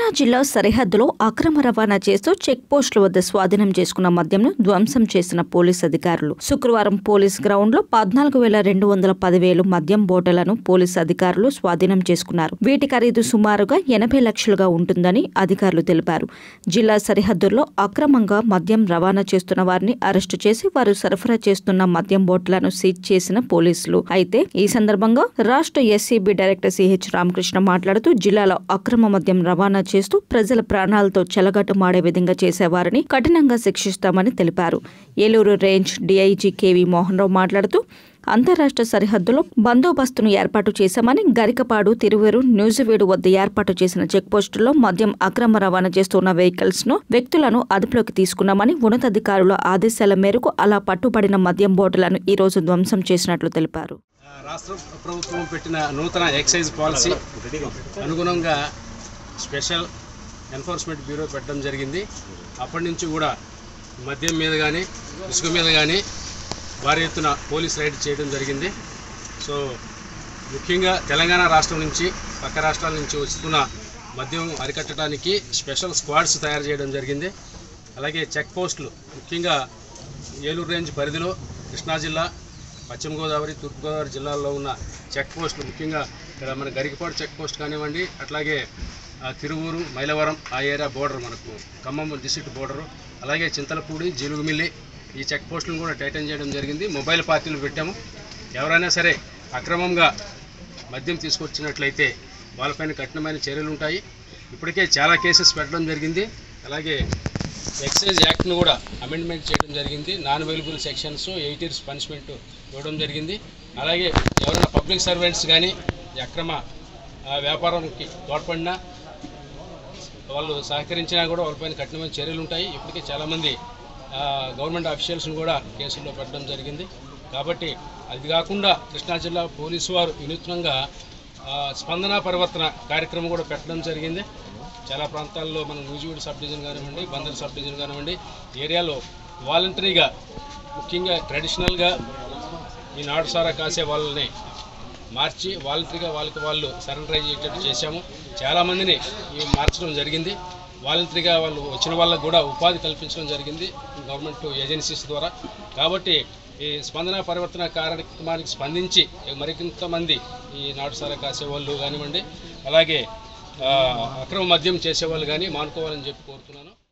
కృష్ణా జిల్లా సరిహద్దులో అక్రమ రవాణా చేస్తూ చెక్ పోస్టుల వద్ద స్వాధీనం చేసుకున్న మద్యంను ధ్వంసం చేసిన పోలీస్ అధికారులు శుక్రవారం పోలీస్ గ్రౌండ్ లో పద్నాలుగు వేల రెండు వందల పదివేలు మద్యం బోటలను పోలీస్ అధికారులు స్వాధీనం చేసుకున్నారు వీటి ఖరీదు సుమారుగా ఎనభై లక్షలుగా ఉంటుందని అధికారులు తెలిపారు జిల్లా సరిహద్దుల్లో అక్రమంగా మద్యం రవాణా చేస్తున్న వారిని అరెస్టు చేసి వారు సరఫరా చేస్తున్న మద్యం బోట్లను సీజ్ చేసిన పోలీసులు అయితే ఈ సందర్భంగా రాష్ట్ర ఎస్సీబీ డైరెక్టర్ సిహెచ్ రామకృష్ణ మాట్లాడుతూ జిల్లాలో అక్రమ మద్యం రవాణా చేస్తూ ప్రజల ప్రాణాలతో చెలగట్టుమాడే విధంగా చేసేవారిని కఠినంగా శిక్షిస్తామని తెలిపారు Eluru range DIG KV Mohan Rao మాట్లాడుతూ అంతరాష్ట్ర సరిహద్దులో బందోబస్తును ఏర్పాటు చేశామని గరికపాడు తిరువేరు న్యూజివీడు వద్ద ఏర్పాటు చేసిన చెక్పోస్టుల్లో మద్యం అక్రమ రవాణా చేస్తున్న వెహికల్స్ ను వ్యక్తులను అదుపులోకి తీసుకున్నామని ఉన్నతాధికారుల ఆదేశాల మేరకు అలా పట్టుబడిన మద్యం బోటులను ఈ రోజు ధ్వంసం చేసినట్లు తెలిపారు రాష్ట్ర ప్రభుత్వం పెట్టిన నూతన ఎక్సైజ్ పాలసీ అనుగుణంగా స్పెషల్ ఎన్ఫోర్స్మెంట్ బ్యూరో పెట్టడం జరిగింది అప్పటి నుంచి కూడా మద్యం మీద కానీ ఇసుక మీద కానీ భారీ ఎత్తున పోలీస్ రైడ్ చేయడం జరిగింది సో ముఖ్యంగా తెలంగాణ రాష్ట్రం నుంచి పక్క రాష్ట్రాల నుంచి వస్తున్న మద్యం అరికట్టడానికి స్పెషల్ స్క్వాడ్స్ తయారు చేయడం జరిగింది అలాగే చెక్ పోస్టులు ముఖ్యంగా ఏలూరు రేంజ్ పరిధిలో కృష్ణా జిల్లా పశ్చిమ గోదావరి తూర్పుగోదావరి జిల్లాల్లో ఉన్న చెక్ పోస్టులు ముఖ్యంగా ఇక్కడ మన గరికపాడు చెక్ పోస్ట్ కానివ్వండి అట్లాగే ఆ, తిరువూరు మైలవరం ఆ ఏరియా బోర్డర్ మనకు ఖమ్మం డిస్ట్రిక్ట్ బోర్డరు అలాగే చింతలపూడి జీలుగుమిల్లి ఈ చెక్ పోస్టులను కూడా టైటన్ చేయడం జరిగింది మొబైల్ పార్టీలు పెట్టాము ఎవరైనా సరే అక్రమంగా మద్యం తీసుకొచ్చినట్లయితే వాళ్ళపైన కఠినమైన చర్యలు ఉంటాయి ఇప్పటికే చాలా కేసెస్ పెట్టడం జరిగింది అలాగే ఎక్సైజ్ యాక్ట్ను కూడా అమెండ్మెంట్ చేయడం జరిగింది non available sections eight years punishment ఇవ్వడం జరిగింది అలాగే ఎవరైనా పబ్లిక్ సర్వెంట్స్ కానీ ఈ అక్రమ ఆ, వ్యాపారంకి తోడ్పడినా వాళ్ళు సహకరించినా కూడా వాళ్ళపైన కఠినమైన చర్యలు ఉంటాయి ఇప్పటికే చాలామంది ఆ, గవర్నమెంట్ అఫీషియల్స్ని కూడా కేసుల్లో పెట్టడం జరిగింది కాబట్టి అది కాకుండా కృష్ణా జిల్లా పోలీసు వారు వినూత్నంగా ఆ, స్పందన పరివర్తన కార్యక్రమం కూడా పెట్టడం జరిగింది చాలా ప్రాంతాల్లో మన నూజివీడు సబ్ డివిజన్ కానివ్వండి బందర్ సబ్ డివిజన్ కానివ్వండి ఏరియాలో వాలంటరీగా ముఖ్యంగా ట్రెడిషనల్గా ఈ నాడు సారా కాసే వాళ్ళని మార్చి వాలంటరీగా వాళ్ళకి వాళ్ళు సరెండర్ అయ్యేటట్టు చేశాము చాలామందిని ఈ మార్చడం జరిగింది వాలంటరీగా వాళ్ళు వచ్చిన వాళ్ళకు కూడా ఉపాధి కల్పించడం జరిగింది గవర్నమెంట్ ఏజెన్సీస్ ద్వారా కాబట్టి ఈ స్పందన పరివర్తన కార్యక్రమానికి స్పందించి మరికొంతమంది ఈ నాటు సారా కాసేవాళ్ళు కానివ్వండి అలాగే ఆ, అక్రమ మద్యం చేసేవాళ్ళు కానీ మానుకోవాలని చెప్పి కోరుతున్నాను